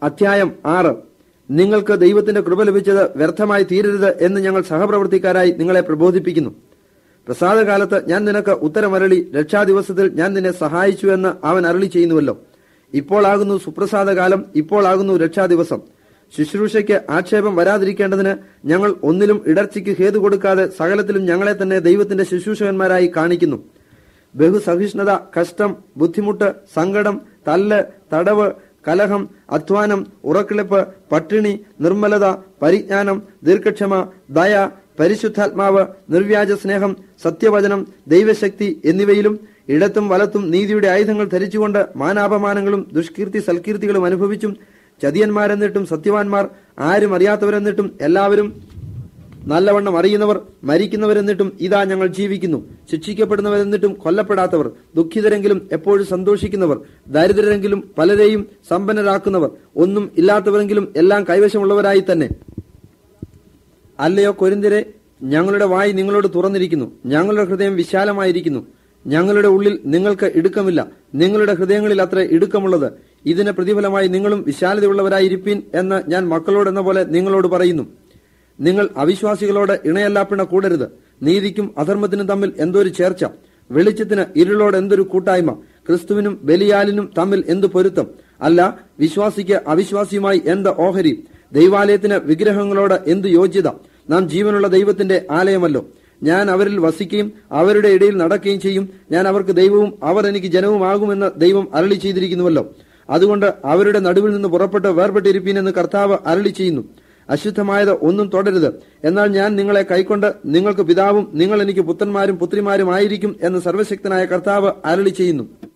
അധ്യായം ആറ് നിങ്ങൾക്ക് ദൈവത്തിന്റെ കൃപ ലഭിച്ചത് വ്യർത്ഥമായി തീരരുത് എന്ന് ഞങ്ങൾ സഹപ്രവർത്തിക്കാരായി നിങ്ങളെ പ്രബോധിപ്പിക്കുന്നു പ്രസാദകാലത്ത് ഞാൻ നിനക്ക് ഉത്തരമരളി രക്ഷാദിവസത്തിൽ ഞാൻ നിന്നെ സഹായിച്ചു എന്ന് അവൻ അരളി ചെയ്യുന്നുവല്ലോ ഇപ്പോളാകുന്നു സുപ്രസാദകാലം ഇപ്പോളാകുന്നു രക്ഷാദിവസം ശുശ്രൂഷയ്ക്ക് ആക്ഷേപം വരാതിരിക്കേണ്ടതിന് ഞങ്ങൾ ഒന്നിലും ഇടർച്ചയ്ക്ക് ഹേതു കൊടുക്കാതെ സകലത്തിലും ഞങ്ങളെ തന്നെ ദൈവത്തിന്റെ ശുശ്രൂഷകന്മാരായി കാണിക്കുന്നു ബഹുസഹിഷ്ണുത കഷ്ടം ബുദ്ധിമുട്ട് സങ്കടം തല്ല് തടവ് കലഹം അധ്വാനം ഉറക്കിളിപ്പ് പട്ടിണി നിർമ്മലത പരിജ്ഞാനം ദീർഘക്ഷമ ദയ പരിശുദ്ധാത്മാവ് നിർവ്യാജ സ്നേഹം സത്യവചനം ദൈവശക്തി എന്നിവയിലും ഇടത്തും വലത്തും നീതിയുടെ ആയുധങ്ങൾ ധരിച്ചുകൊണ്ട് മാനാപമാനങ്ങളും ദുഷ്കീർത്തി സൽകീർത്തികളും അനുഭവിച്ചും ചതിയന്മാരെന്നിട്ടും സത്യവാൻമാർ ആരും അറിയാത്തവരെന്നിട്ടും എല്ലാവരും നല്ലവണ്ണം അറിയുന്നവർ മരിക്കുന്നവരെന്നിട്ടും ഇതാ ഞങ്ങൾ ജീവിക്കുന്നു ശിക്ഷിക്കപ്പെടുന്നവരെന്നിട്ടും കൊല്ലപ്പെടാത്തവർ ദുഃഖിതരെങ്കിലും എപ്പോഴും സന്തോഷിക്കുന്നവർ ദരിദ്രരെങ്കിലും പലരെയും സമ്പന്നരാക്കുന്നവർ ഒന്നും ഇല്ലാത്തവരെങ്കിലും എല്ലാം കൈവശമുള്ളവരായി തന്നെ അല്ലയോ കൊരിന്തിരെ ഞങ്ങളുടെ വായി നിങ്ങളോട് തുറന്നിരിക്കുന്നു ഞങ്ങളുടെ ഹൃദയം വിശാലമായിരിക്കുന്നു ഞങ്ങളുടെ ഉള്ളിൽ നിങ്ങൾക്ക് ഇടുക്കമില്ല നിങ്ങളുടെ ഹൃദയങ്ങളിൽ അത്ര ഇടുക്കമുള്ളത് ഇതിന് പ്രതിഫലമായി നിങ്ങളും വിശാലതയുള്ളവരായിരിപ്പീൻ എന്ന് ഞാൻ മക്കളോടെന്ന പോലെ നിങ്ങളോട് പറയുന്നു നിങ്ങൾ അവിശ്വാസികളോട് ഇണയല്ലാപ്പിണ കൂടരുത് നീതിക്കും അധർമ്മത്തിനും തമ്മിൽ എന്തൊരു ചേർച്ച വെളിച്ചത്തിന് ഇരുളോട് എന്തൊരു കൂട്ടായ്മ ക്രിസ്തുവിനും ബലിയാലിനും തമ്മിൽ എന്തു പൊരുത്തം അല്ല വിശ്വാസിക്ക് അവിശ്വാസിയുമായി എന്ത് ഓഹരി ദൈവാലയത്തിന് വിഗ്രഹങ്ങളോട് എന്തു യോഗ്യത നാം ജീവനുള്ള ദൈവത്തിന്റെ ആലയമല്ലോ ഞാൻ അവരിൽ വസിക്കുകയും അവരുടെ ഇടയിൽ നടക്കുകയും ചെയ്യും ഞാൻ അവർക്ക് ദൈവവും അവർ എനിക്ക് ജനവുമാകുമെന്ന് ദൈവം അരളി ചെയ്തിരിക്കുന്നുവല്ലോ അതുകൊണ്ട് അവരുടെ നടുവിൽ നിന്ന് പുറപ്പെട്ട് വേർപെട്ടിരിപ്പീൻ എന്ന് കർത്താവ് അരളി ചെയ്യുന്നു അശുദ്ധമായത് ഒന്നും തുടരുത് എന്നാൽ ഞാൻ നിങ്ങളെ കൈക്കൊണ്ട് നിങ്ങൾക്ക് പിതാവും നിങ്ങൾ എനിക്ക് പുത്രന്മാരും പുത്രിമാരും ആയിരിക്കും എന്ന് സർവശക്തനായ കർത്താവ് അരളി ചെയ്യുന്നു